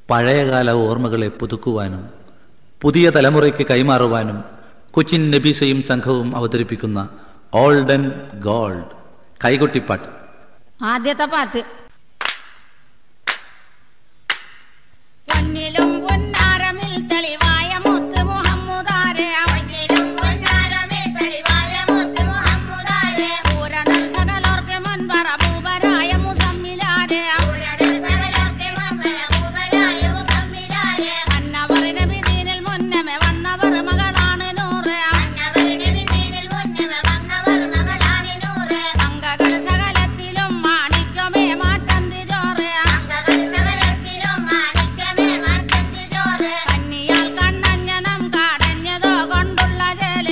പഴയകാല ഓർമ്മകളെ പുതുക്കുവാനും പുതിയ തലമുറയ്ക്ക് കൈമാറുവാനും കൊച്ചിൻ നബീസയും സംഘവും അവതരിപ്പിക്കുന്ന ഓൾഡൻ ഗോൾഡ് കൈകൊട്ടിപ്പാട്ട് ആദ്യത്തെ പാട്ട് പൊന്നിലും പൊന്നാരമിൽ തെളിവായ മുത്ത് മുഹമ്മുദാരെ പൂരണം സകലോർക്ക് മുൻപറ പൂപരായ മുസമ്മിലാരെ അന്നവർ നബി ദീനിൽ മുന്നമേ വന്നവർ മകളാണ് നൂറ് അങ്കകൾ സകലത്തിലും മാണിക്യമേ മാട്ടന്തി ചോറ് കന്നിയാൽ കണ്ണഞ്ഞനം കാടഞ്ഞതോ കൊണ്ടുള്ള ജേല്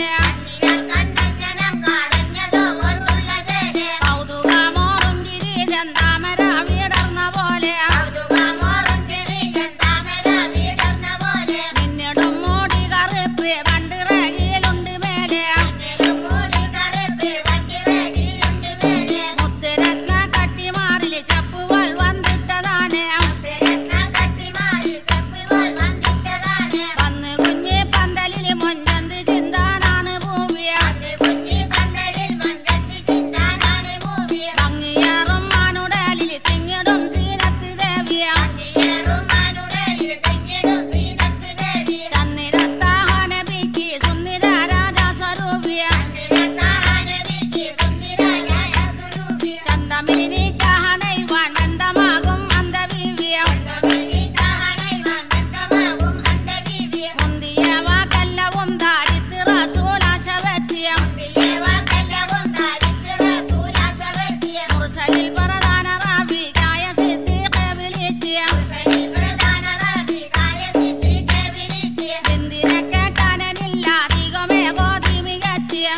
കൗതുകമോറും ഗിരീജൻ താമര വീടർന്ന പോലെ നിന്നിടും മൂടി കറുപ്പ് വണ്ടിറകിലുണ്ട് മേലെ മുത്തുരത്ന കട്ടിമാറില് ചപ്പുവൽ വന്നിട്ടതാണ് വന്ന് കുഞ്ഞി പന്തലില് മൊഞ്ചന്ത് ചിന്താനാണ് ഭൂമിയ ഭംഗിയേറും മാനുടലില് തിങ്ങിടും സീനത്ത് ദേവിയ ചന്നിരത്താഹനബിക്ക് സുന്ദര രാജാ സ്വരൂപിയ ചന്തമിരിക്കാഹനൈവാൻ ബന്ധമാകും അന്തവീവ്യ മുന്തിയ വാക്കല്ലവും ദാരിദ്ര റസൂലാശ പറ്റിയ മുർസലിൽ പ്രധാന റാബിയായ സിദ്ദീഖെ വിളിച്ചിയ എന്തിനെ കേട്ടാനില്ല അധികമേ ഗോതി മികച്ചിയ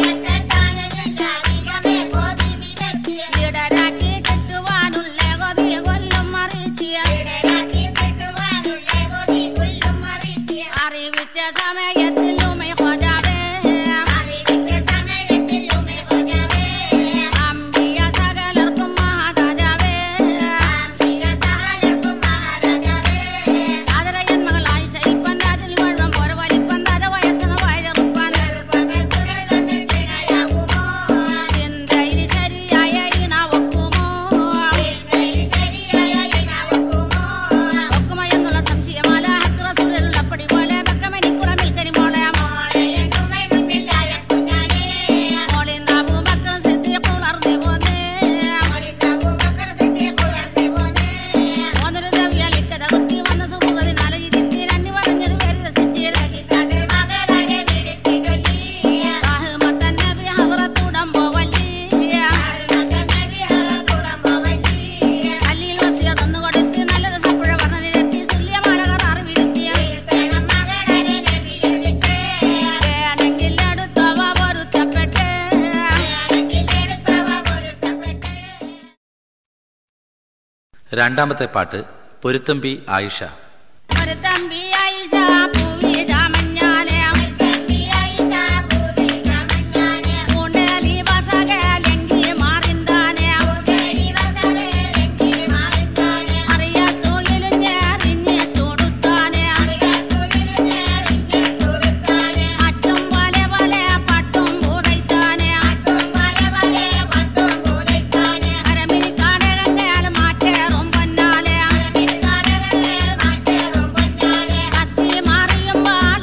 ഇടരാക്കി കെട്ടുവാനുള്ള ഗോതി കൊല്ലും മറിച്ചിയ അറിവിച്ച സമയത്തിൽ ഉമൈ ഹോജാവേ അമ്പിയ സകലർക്കും മഹാരാജാവേ ആദരയൻ മകളായി ശൈപ്പൻ രാജിൽ മുഴുവൻ പോര വലിപ്പൻ രാജ വയസ്സന വയറുപ്പാൻ ചിന്തയിൽ ശരിയായ ഇണ ഒക്കുമോ ഒക്കുമോ എന്നുള്ള സംശയമല ഹക്ക് റസൂലുള്ളപ്പടി പോലെ ബക്കമനിക്കുറമിൽ കരിമോളെ മോളിന്താബു ബക്കർ സിദ്ദീഖ് ഉണർന്നു പോന്നേ ഒന്നൊരു ദ്രവ്യാലിക്കത കുത്തി വന്ന സുഹൃത്തിനാല ഇരുത്തിരണ്ണി പറഞ്ഞൊരു പേര് രസിച്ചില്ല റഹ്മത്തൻ നബി ഹവറത്തുടം പോവല്ലി അല്ലിൽ വസിയതൊന്നു കൊടുത്ത് നല്ലൊരു സപ്പുഴ വർണ്ണനിലെത്തി സുല്യമാലകൾ അറിവിരുത്തിയ വേണമെങ്കിൽ അടുത്തവ പൊരുത്തപ്പെട്ട് രണ്ടാമത്തെ പാട്ട് പൊരുത്തമ്പി ആയിഷ ഒരു തമ്പി ആയിഷ പൂവി ജാമഞ്ഞാലെ ഉണ്ടലി വസകലെങ്കി മാറിന്താനെ അറിയാത്തു ഇലിഞ്ഞെറിഞ്ഞ് ചൂടുത്താനെ അറ്റും പോലെ പോലെ പട്ടും പൂതൈത്താനെ അരമിനി കാടകങ്ങൾ മാറ്റേറും പൊന്നാലെ കത്തി മാറിയും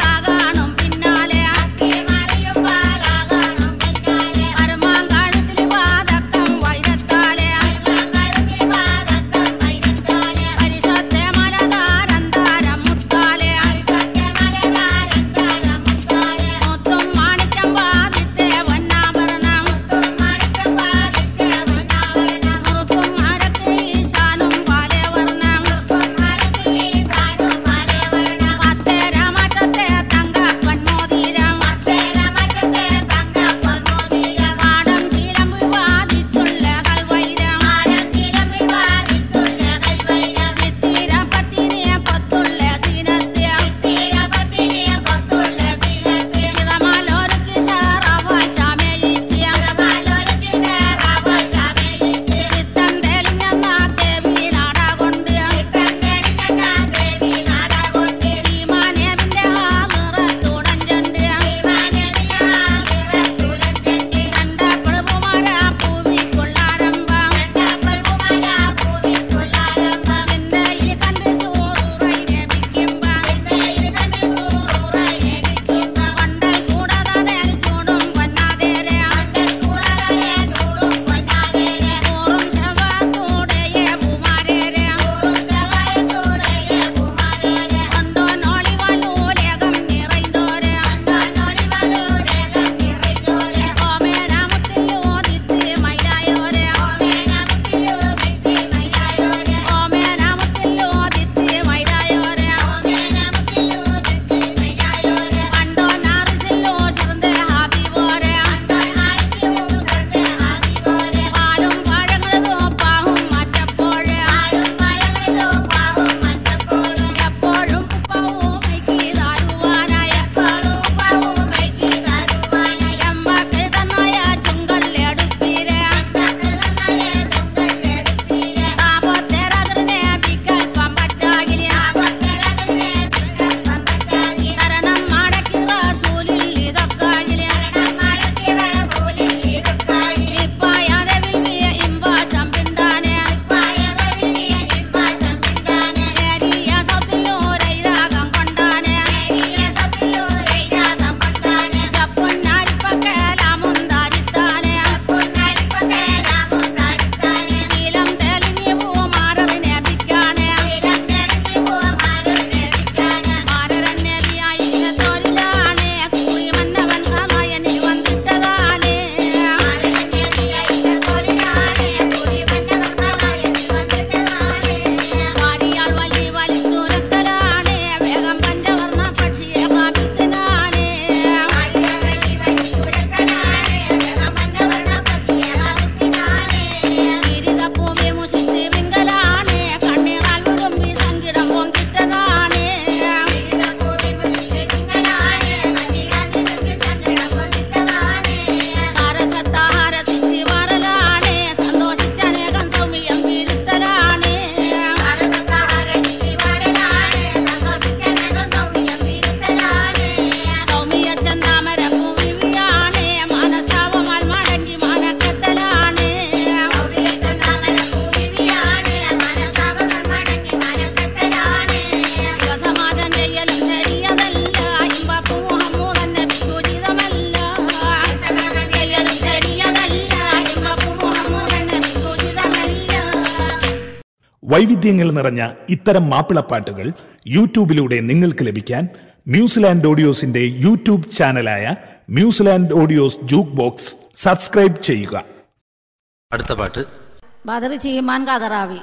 വൈവിധ്യങ്ങൾ നിറഞ്ഞ ഇത്തരം മാപ്പിളപ്പാട്ടുകൾ യൂട്യൂബിലൂടെ നിങ്ങൾക്ക് ലഭിക്കാൻ ന്യൂസിലാൻഡ് ഓഡിയോസിന്റെ യൂട്യൂബ് ചാനലായ New Zealand audios jukebox subscribe ചെയ്യുക അടുത്ത പാട്ട് ബദർ ചീമാൻ കതറാവി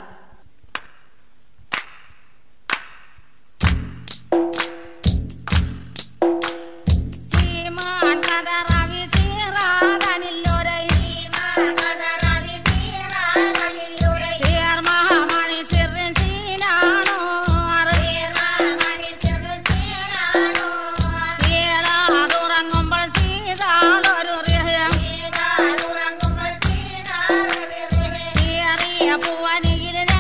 ചീമാൻ കതറാവി സീറാനില്ലൊരൈ സീർമഹാമണി സിറിൻ സീനാണോ സീലാതുറങ്ങുമ്പോൾ സീതാളൊരു രഹ്യം സീറിയ പൂവനിയിൽ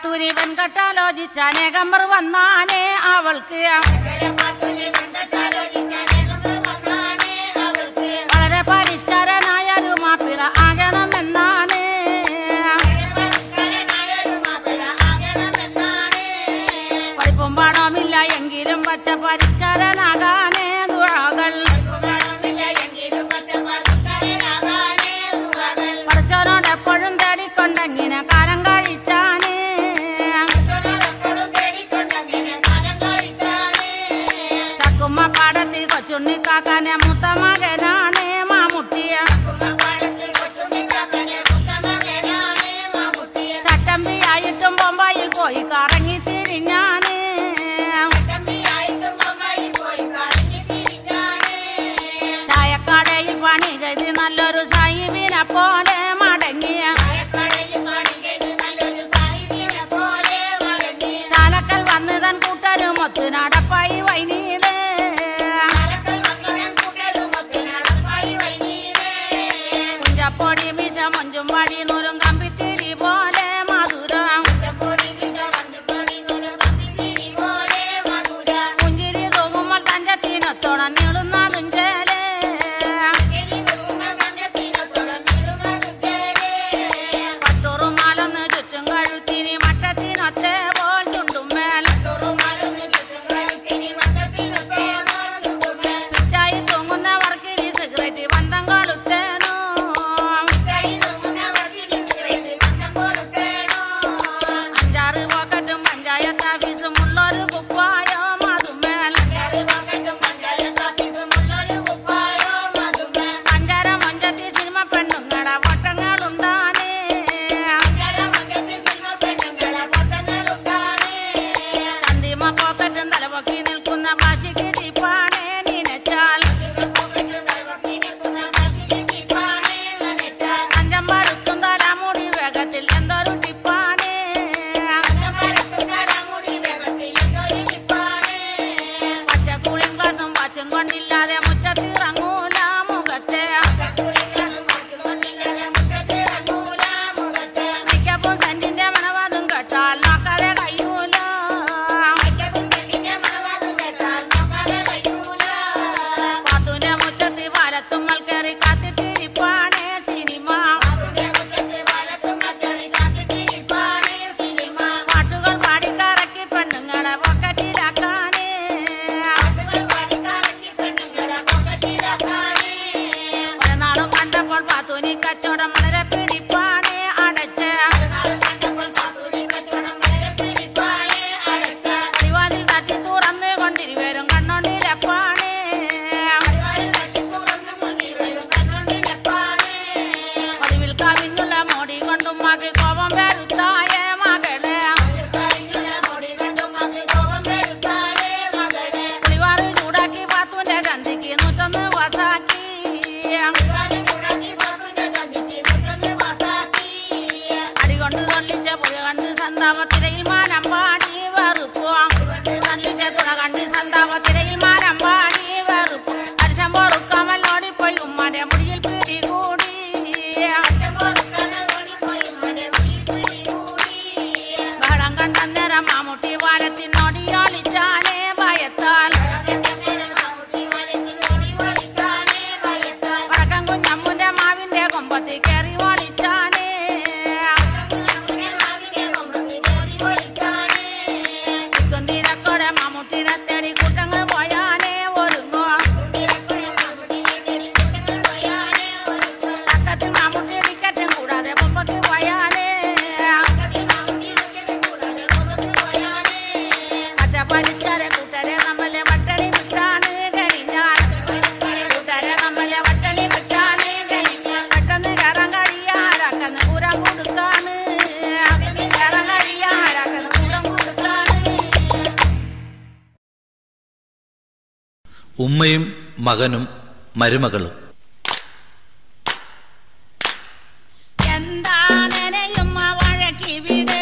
പാത്തൂരി വെൺകട്ടാലോചിച്ച അനേകമ്പർ വന്നാനേ അവൾക്ക് വളരെ പരിഷ്കാരനായൊരു മാപ്പിള ആകണമെന്നാണ് പഠിപ്പും പണമില്ല എങ്കിലും പച്ച പരിഷ്കാരനാകാനേ ദുഴകൾ പഠിച്ചവനോട് എപ്പോഴും തേടിക്കൊണ്ടെങ്ങനെ കാലം കഴിച്ചാണ് ചക്കുമ്മ പാടത്തി കൊച്ചുണ്ണിക്കാക്കാനെ മുത്ത മകനാണ് മാമുട്ടിയ ചട്ടമ്പിയായിട്ടും ബൊമ്പായിൽ പോയി കറങ്ങി തിരിഞ്ഞാണ് ചായക്കടയിൽ പണി ചെയ്ത് നല്ലൊരു സാഹിബിനെ പോലെ മടങ്ങിയ ചാലക്കൽ വന്ന് തൻ കൂട്ടരും ഒത്തു നടപ്പായി വൈനീട് കുഞ്ചപ്പൊടി മിശ മഞ്ചും വടി നൂറും കമ്പിത്തിരി പോലെ മധുരം പുഞ്ചിരി തൂകുമ്പോൾ തഞ്ചത്തിനൊത്തോളം നീളുന്നതും ചേലേ പട്ടുറുമാലൊന്ന് ചുറ്റും കഴുത്തിനി മട്ടത്തിനൊത്തേ പോൽ ചുണ്ടുമേൽ പിറ്റായി തൂങ്ങുന്ന വർക്കിലി സിഗരറ്റ് ബന്ധം കൊളുത്തേണു അഞ്ചാറ് പോക്കറ്റും പഞ്ചായത്ത് ഓഫീസും ഉള്ളൊരു കുപ്പായോ മതുമേൽ പഞ്ചാര മഞ്ചത്തി സിനിമ പെണ്ണുങ്ങളെ വട്ടങ്ങളുണ്ടാനേ ചന്തിമ പോക്കറ്റും തലപൊക്കി നിൽക്കുന്ന ഭാഷയ്ക്ക് തീപ്പാണേ നീനച്ചാൽ അഞ്ചം പരുത്തും തലമുടി വേഗത്തിൽ എന്തൊരു ടിപ്പാണേ പച്ചക്കുളിയും ഗ്ലാസും പച്ചും കൊണ്ടില്ലാതെ മുറ്റത്തിറങ്ങൂല മുഖത്തെ മിക്കപ്പും സെന്റിന്റെ മണവാതും കേട്ടാൽ നോക്കാതെ കഴിയൂല പാത്തുന്റെ മുറ്റത്ത് പാലത്തുമ്മൽ കയറി കാത്തിട്ടിരിപ്പാണേ സിനിമ പാട്ടുകൾ പാടിക്കറക്കി പെണ്ണുങ്ങളെ പോക്കറ്റിലാക്കാനേ നാളും കണ്ടപ്പോൾ പാത്തൂനി കച്ചവടം വളരെ പിടിപ്പാണേ അടച്ച് ദിവാലിൽ തട്ടി തുറന്ന് കൊണ്ടിരുവരും കണ്ണോണ്ടിരപ്പാണേ പതിവിൽ കവിഞ്ഞുള്ള മോടി കൊണ്ടും മക് കോപം വരുത്തായ മകളെ പുളിവാറ് ചൂടാക്കി പാത്തൂന്റെ ചന്തിക്ക് നൂറ്റൊന്ന് വസാക്കി അടികൊണ്ട് തൊള്ളിച്ച പുഴ കണ്ട് സന്താപത്തിരയിൽ മാനം പാടി വെറുപ്പും തള്ളിച്ച തുണ കണ്ട് സന്താപത്തിരയിൽ മാനം പാടി വെറുപ്പും അരിശം പൊറുക്കാമല്ലോടിപ്പോയി ഉമ്മാന്റെ മുടിയിൽ പിടികൂടി ബഹളം കണ്ടന്നേരം മാമുട്ടി പാലത്തിനോടിയോളിച്ചാനേ ഭയത്താൽ വടക്കം കുഞ്ഞമ്മുന്റെ മാവിന്റെ കൊമ്പത്തി കയറി ഓളിച്ചാനേ കുന്തിരക്കോടെ മാമുട്ടിനെ തേടി കൂട്ടങ്ങൾ പോയാനേ ഒരുങ്ങോ തക്കത്തിൽ മാമുട്ടി ടിക്കറ്റും കൂടാതെ മുമ്പക്ക് പോയാനേ പച്ച പരിഷ്കാര കൂട്ടരെ നമ്മളെ വട്ടണി വിട്ടാണ് കഴിഞ്ഞാൽ കൂട്ടരെ നമ്മളെ വട്ടണി വിട്ടാണ് കഴിഞ്ഞാൽ പെട്ടെന്ന് കയറാൻ കഴിയാരാക്കന്ന് പൂരം കൊടുക്കാണ് കയറാൻ കഴിയാരാക്കന്ന് പൂരം കൊടുക്കാണ് ഉമ്മയും മകനും മരുമകളും എന്താണെനെയും വഴക്കി വിട്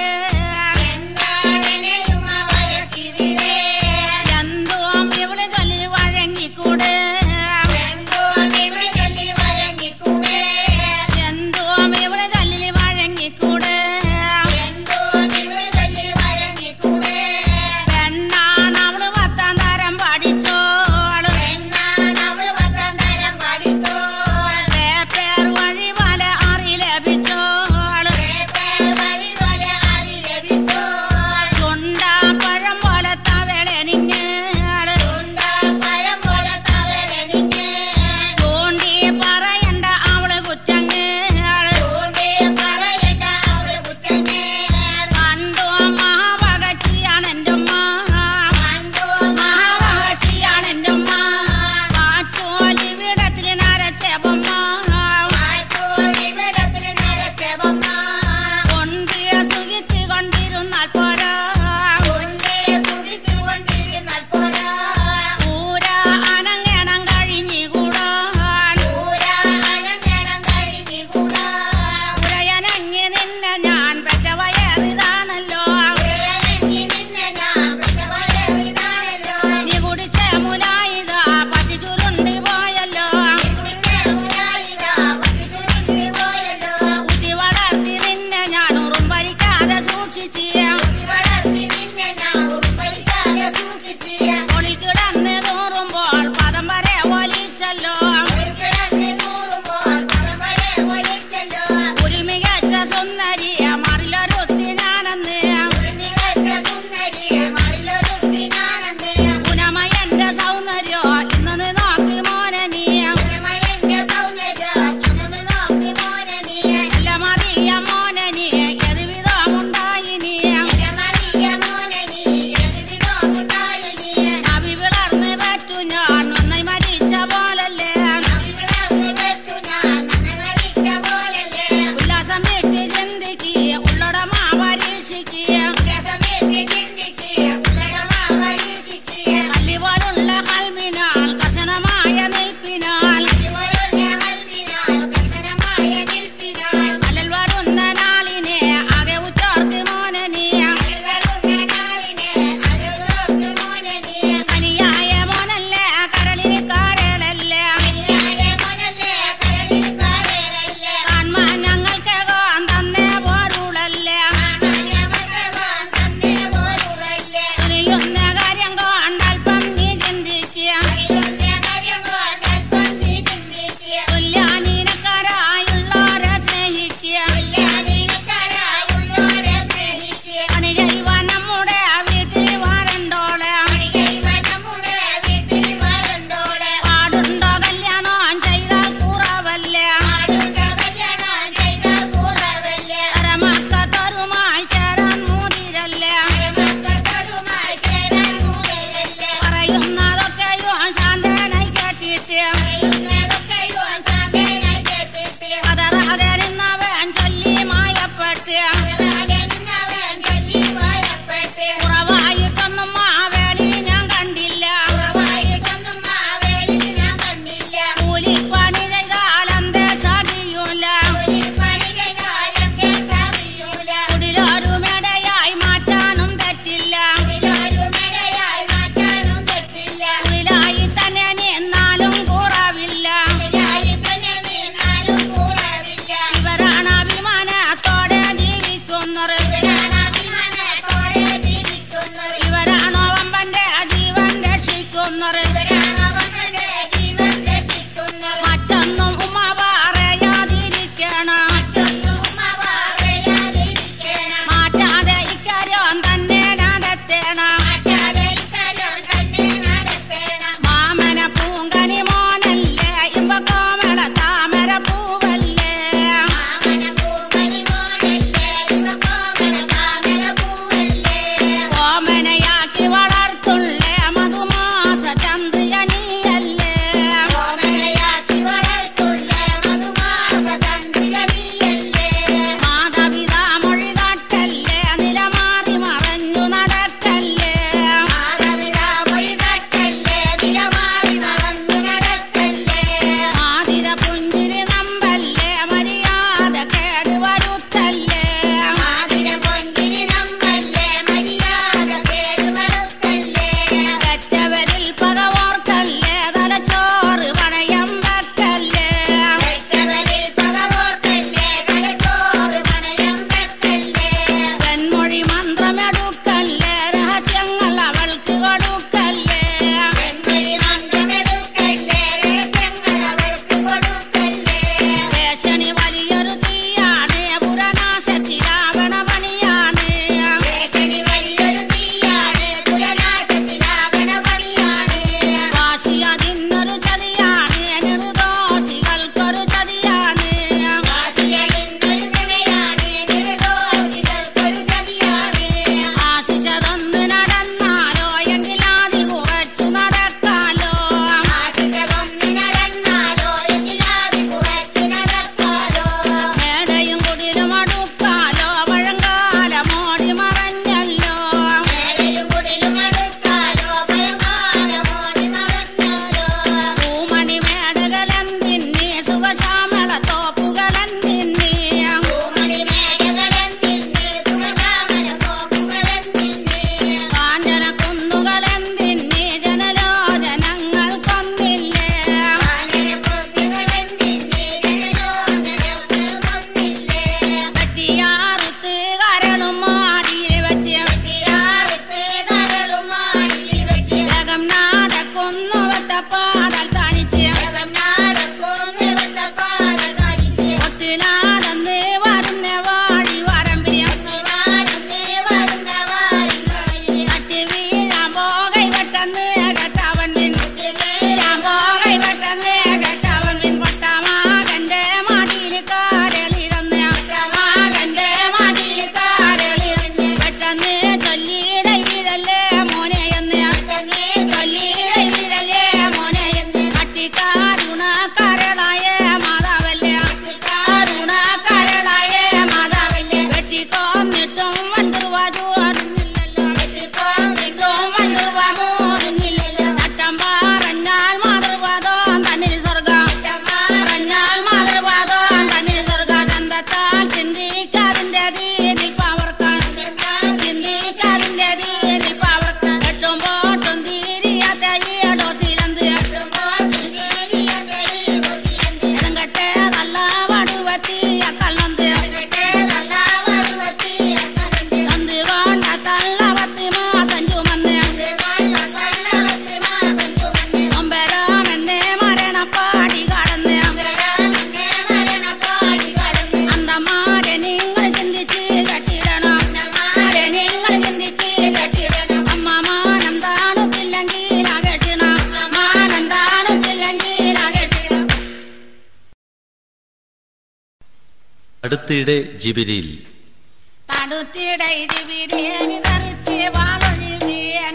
എന്തും ഇവള് ചൊല്ലി വഴങ്ങിക്കൂട് എന്തും ഇവള് ചൊല്ലി വഴങ്ങിക്കൂട് വെട്ടപ്പാടൽ തനിച്ച് ഒത്തിനാടന്ന് വരുന്ന വാഴി വരമ്പിരിയും തട്ടി വീഴാൻ പോകൈ വെട്ടെന്ന് കേട്ടവൻ പിൻ വീഴാൻ പോകൈ വെട്ടെന്ന് കേട്ടവൻ പിൻ പൊട്ടമാകന്റെ മടിയിൽ കാരളിരുന്ന് മകന്റെ മടിയിൽ കാരളിരുന്ന് പെട്ടെന്ന് ചൊല്ലിയുടെ വിരല്ലേ മോനെ എന്ന് ചൊല്ലിയുടെ വിരല്ലേ മോനെ എന്ന് കട്ടിക്കാരുണ കരളായ മാതാവല്ലേ കരുണ കരളായ മാതാവല്ലേ വെട്ടിക്കൊന്നിട്ടും വണ്ടുവാജോടുന്നില്ലല്ലോ വെട്ടിക്കൊന്നിട്ടും വണ്ടുവാമോടുന്നില്ലല്ലോ ചട്ടം പറഞ്ഞാൽ മാതൃവാദോ തന്നിൽ സ്വർഗം പറഞ്ഞാൽ മാതൃവാദോ തന്നിൽ സ്വർഗ ചന്തത്താൽ ചിന്തിക്കാതിന്റെ ദീനിൽ പവർക്കാൻ ചിന്തിക്കാതിന്റെ ദീനിൽ പവർക്കാൻ എട്ടും പോട്ടും തീരിയാത്ത ഈടോ ചിരന്ത് എതങ്കട്ടെ നല്ല വടുവത്തിയ കള്ളന്ത് തന്ത് കൊണ്ട തള്ള പത്തി മാസം ചുമന്ന് ഒമ്പരാമെന്നേ മരണപ്പാടി കടന്ന് അന്തമാരെ നിങ്ങൾ ചിന്തിച്ച് കെട്ടിടണം മാരെ നിങ്ങൾ ചിന്തിച്ച് കെട്ടിടണം അമ്മ മാനം താണുത്തില്ലെങ്കിൽ അകറ്റണം മാനം താണുത്തില്ലെങ്കിൽ അകറ്റണം അടുത്തിടെ ജിബിരിയിൽ തടുത്തിടை ദിവിരിയനി തരുത്തി വാളൊഴിവിയൻ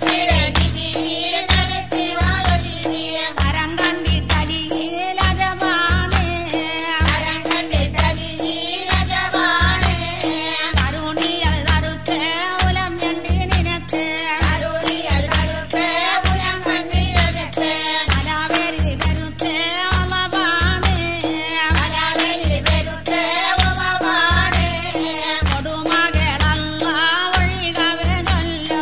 കരം കണ്ടിട്ടലിയിലജമാണ് കരുണിയൽ തടുത്ത് ഉലം ഞണ്ടി നിനത്ത് കലാവേരി വരുത്ത് ഒളവാണ് കൊടുമകളല്ല ഒഴികവനല്ല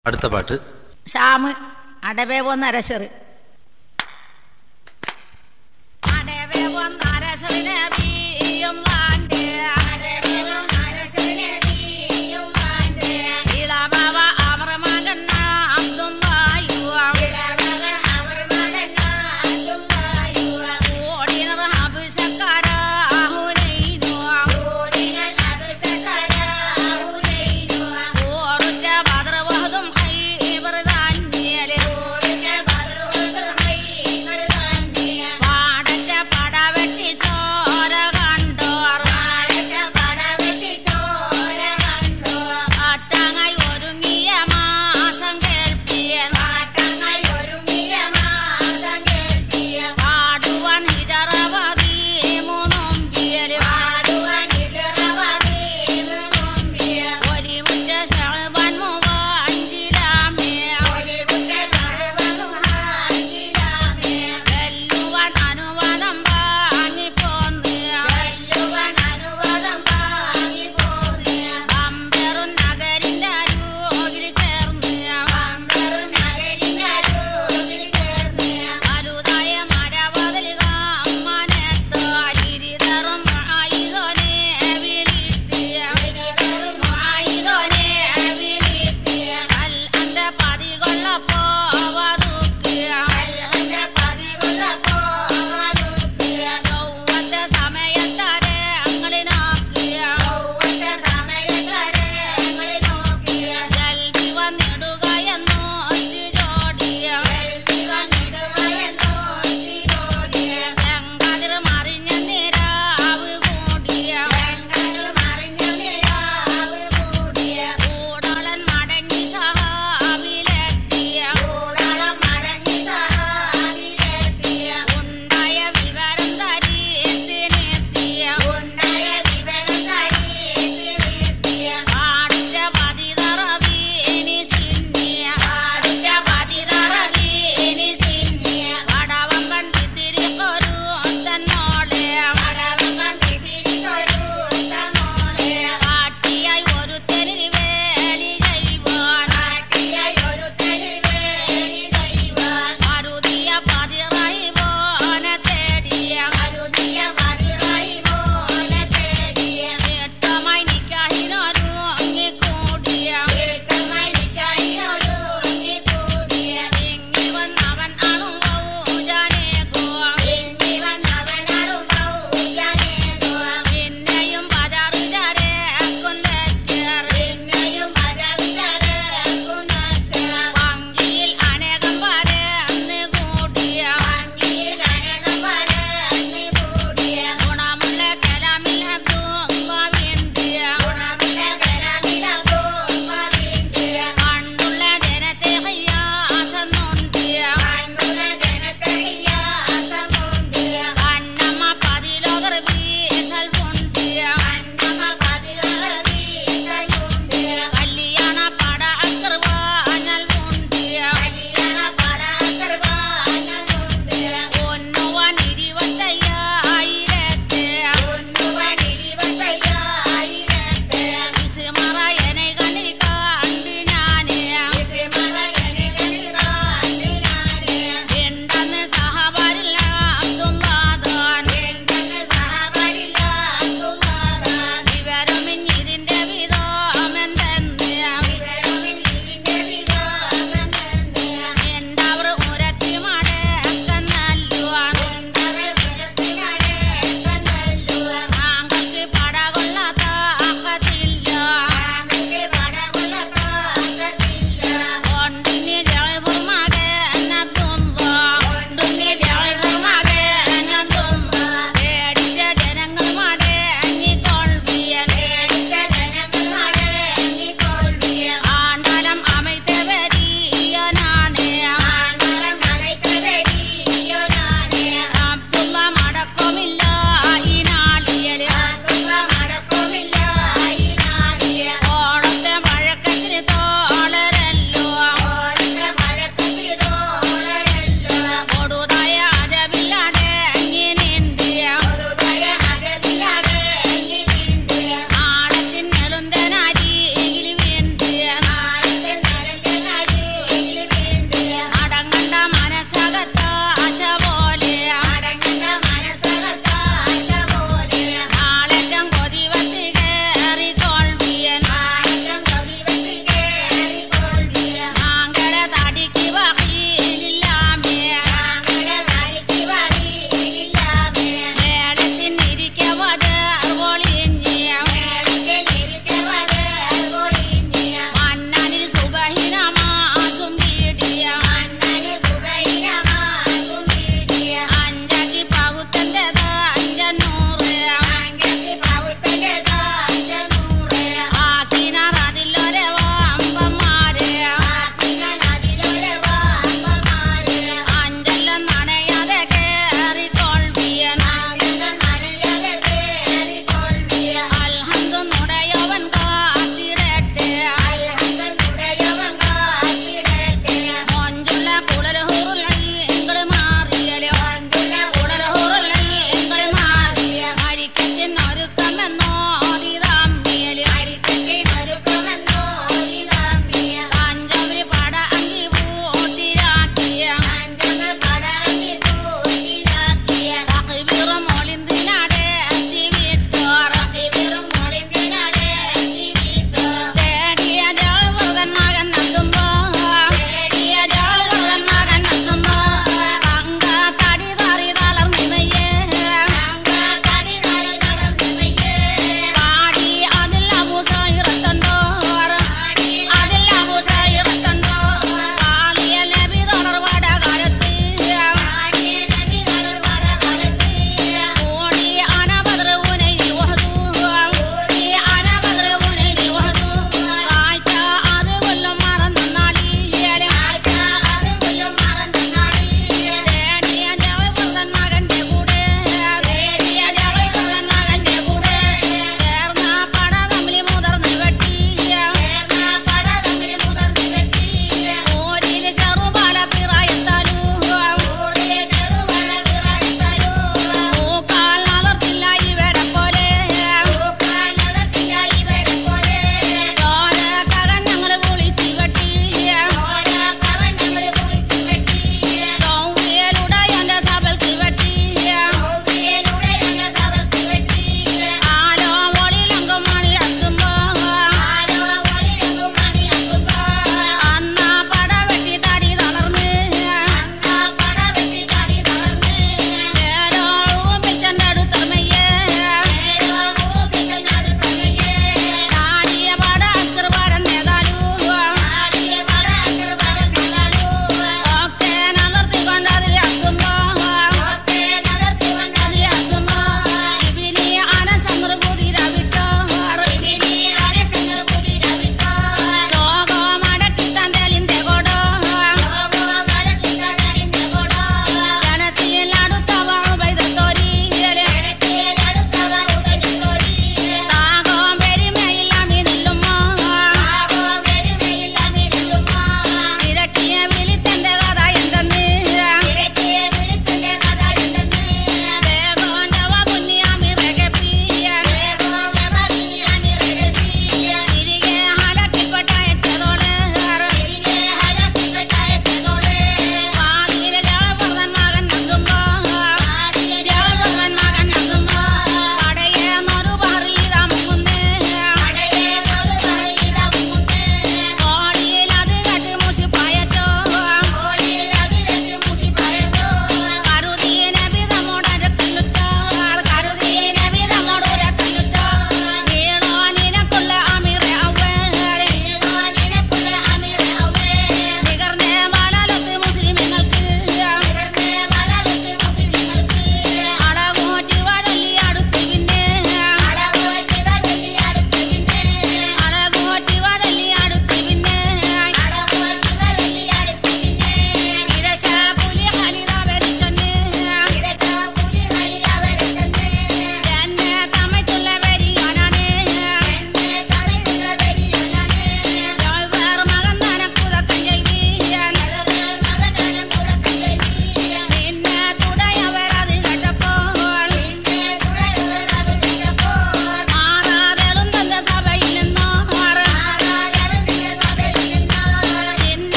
അടുത്ത പാട്ട് ഷാമ് അടവേ വന്നരശറ് അടവേ വന്നരശറിനെ വീയും വാണ്ടേ ഇളവവ അവർ മകൻ അബ്ദുല്ലായുവാം ഓടിനർ അഭിഷക്കാരാഹുനൈനുവാം ഓറുറ്റ ബദർ വഹദും ഹൈബർ ദാനിയേലെ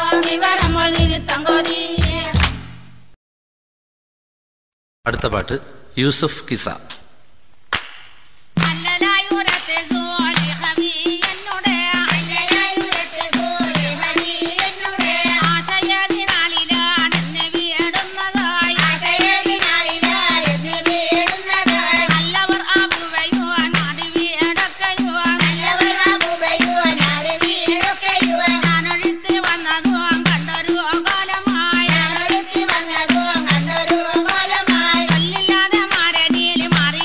വിവരമോ തിരുത്തം കൊതി അടുത്ത പാട്ട് യൂസഫ് കിസ അല്ലലായുരത്തെ സോലിഹവി എന്നുടെ ആശയതിനാളിലാണ് നബി ഇടുന്നതായി നല്ലവർ അബുവയുവാൻ നടുവിയടക്കയുവാൻ ഞാനൊഴുത്ത് വന്നതും കണ്ടൊരു കാലമായി കൊല്ലില്ലാതെ മാരനിയിൽ മാറി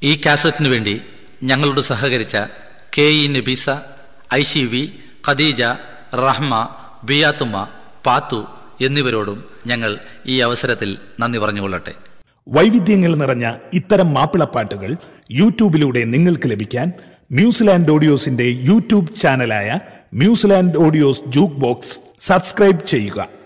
ഈ കാസറ്റിനു വേണ്ടി ഞങ്ങളോട് സഹകരിച്ച K E Nabeesa Aishi V Khadeeja Rahma Biyathumma പാത്തു എന്നിവരോടും ഞങ്ങൾ ഈ അവസരത്തിൽ നന്ദി പറഞ്ഞുകൊള്ളട്ടെ വൈവിധ്യങ്ങൾ നിറഞ്ഞ ഇത്തരം മാപ്പിളപ്പാട്ടുകൾ യൂട്യൂബിലൂടെ നിങ്ങൾക്ക് ലഭിക്കാൻ ന്യൂസിലാൻഡ് ഓഡിയോസിന്റെ യൂട്യൂബ് ചാനലായ New Zealand audios jukebox subscribe ചെയ്യുക